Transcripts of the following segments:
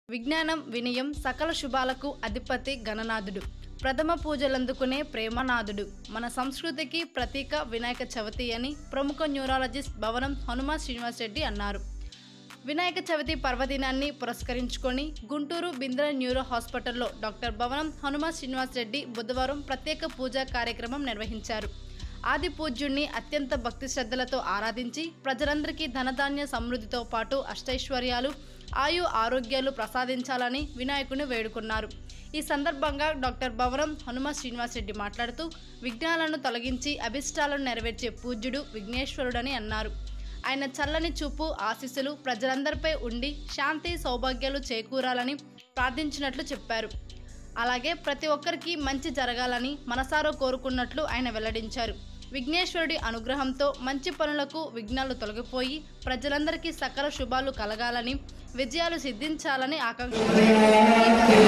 విజ్ఞానం వినయం సకల శుభాలకు అధిపతి గణనాథుడు ప్రథమ పూజలందుకునే ప్రేమనాథుడు మన సంస్కృతికి ప్రతీక వినాయక చవితి అని ప్రముఖ న్యూరాలజిస్ట్ భవనం హనుమ శ్రీనివాస్ రెడ్డి అన్నారు వినాయక చవితి పర్వదినాన్ని పురస్కరించుకొని గుంటూరు బింద్ర న్యూరో హాస్పిటల్లో డాక్టర్ భవనం హనుమ శ్రీనివాస్ రెడ్డి బుధవారం ప్రత్యేక పూజా కార్యక్రమం నిర్వహించారు ఆది పూజ్యుణ్ణి అత్యంత భక్తి శ్రద్ధలతో ఆరాధించి ప్రజలందరికీ ధనధాన్య సమృద్ధితో పాటు అష్టైశ్వర్యాలు ఆయు ఆరోగ్యాలు ప్రసాదించాలని వినాయకుని వేడుకున్నారు ఈ సందర్భంగా డాక్టర్ భవనం హనుమ శ్రీనివాసరెడ్డి మాట్లాడుతూ విఘ్నాలను తొలగించి అభిష్టాలను నెరవేర్చే పూజ్యుడు విఘ్నేశ్వరుడని అన్నారు ఆయన చల్లని చూపు ఆశీస్సులు ప్రజలందరిపై ఉండి శాంతి సౌభాగ్యాలు చేకూరాలని ప్రార్థించినట్లు చెప్పారు అలాగే ప్రతి ఒక్కరికి మంచి జరగాలని మనసారో కోరుకున్నట్లు ఆయన వెల్లడించారు విఘ్నేశ్వరుడి అనుగ్రహంతో మంచి పనులకు విఘ్నాలు తొలగిపోయి ప్రజలందరికీ సకల శుభాలు కలగాలని విజయాలు సిద్ధించాలని ఆకాంక్షించారు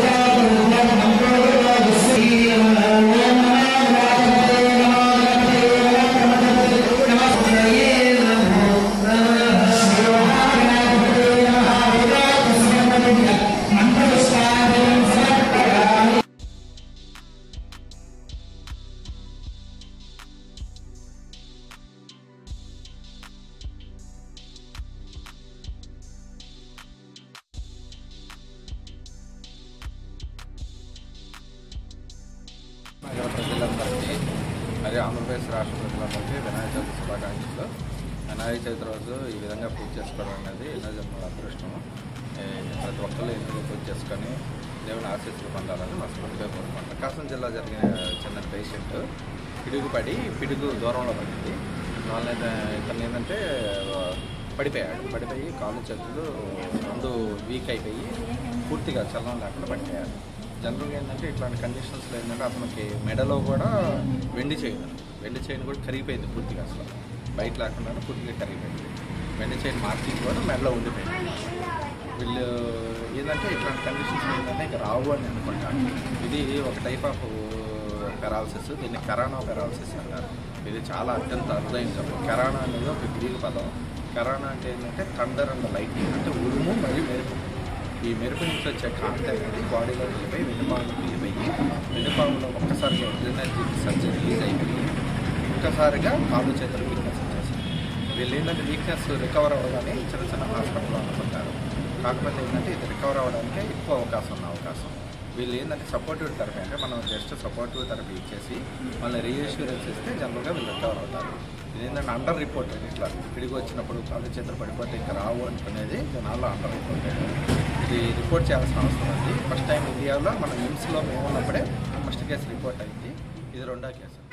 నగర ప్రజలందరికీ అదే ఆంధ్రప్రదేశ్ రాష్ట్ర ప్రజలందరికీ వినాయక చవితి శుభాకాంక్షలు వినాయక చవితి రోజు ఈ విధంగా పూజ చేసుకోవడం అనేది ఎన్నో జన్మల అదృష్టం ఏ, ప్రతి ఒక్కరు ఎన్నో పూజ చేసుకొని దేవుని ఆశీస్సులు పొందాలని మనస్ఫూర్తిగా కోరుకుంటాం ప్రకాశం జిల్లా జరిగిన చిన్న పేషెంట్ పిడుగు పడి పిడుగు దూరంలో పడింది వాళ్ళ ఇతను ఏంటంటే ఆ, పడిపోయాడు పడిపోయి కాళ్ళు చేతులు ముందు వీక్ అయిపోయి పూర్తిగా చలనం లేకుండా పడిపోయాడు జనరల్గా ఏంటంటే ఇట్లాంటి కండిషన్స్లో ఏంటంటే అతనికి మెడలో కూడా వెండి చైన్ వెండి చైన్ కూడా కరిగిపోయింది పూర్తిగా అసలు బయట లేకుండా పూర్తిగా కరిగిపోయింది వెండి చైన్ మార్కింగ్ కూడా మెడలో ఉండిపోయింది వీళ్ళు ఏంటంటే ఇట్లాంటి కండిషన్స్ ఏంటంటే ఇంకా రావు అని అనుకుంటాను ఇది ఒక టైప్ ఆఫ్ పెరాలసిస్ దీన్ని కరానా పెరాలసిస్ అంటారు ఇది చాలా అత్యంత అరుదైన జబ్బు కరానా అనేది ఒక గ్రీక్ పదం కరానా అంటే ఏంటంటే థండర్ అండ్ లైటింగ్ అంటే ఉరుము మరియు మెరుపు ఈ మెరుపు నుంచి వచ్చే కాంతి అనేది బాడీలో వెళ్ళిపోయి వెనుపాములకు వెళ్ళిపోయి వెనుపాములో ఒక్కసారిగా ఎనర్జీ సర్జరీ రిలీజ్ అయిపోయి ఒక్కసారిగా కాలు చేతులు వీక్నెస్ వచ్చేసింది వీళ్ళు ఏంటంటే వీక్నెస్ రికవర్ అవ్వగానే చిన్న చిన్న హాస్పిటల్లో అనుకుంటారు కాకపోతే ఏంటంటే ఇది రికవర్ అవ్వడానికి ఎక్కువ అవకాశం ఉన్న అవకాశం వీళ్ళు ఏంటంటే సపోర్టివ్ థెరపీ అంటే మనం జస్ట్ సపోర్టివ్ థెరపీ ఇచ్చేసి మళ్ళీ రీఇన్సూరెన్స్ ఇస్తే జనరల్గా వీళ్ళు రికవర్ అవుతారు ఇది ఏంటంటే అండర్ రిపోర్టెడ్ ఇట్లా పిడిగి వచ్చినప్పుడు కాళ్ళు చేతులు పడిపోతే ఇంకా రావు అనుకునేది జనాల్లో అండర్ రిపోర్టెడ్ ఇది రిపోర్ట్ చేయాల్సిన అవసరం ఉంది ఫస్ట్ టైం ఇండియాలో మన నిమ్స్లో మేము ఉన్నప్పుడే ఫస్ట్ కేసు రిపోర్ట్ అయింది ఇది రెండో కేసు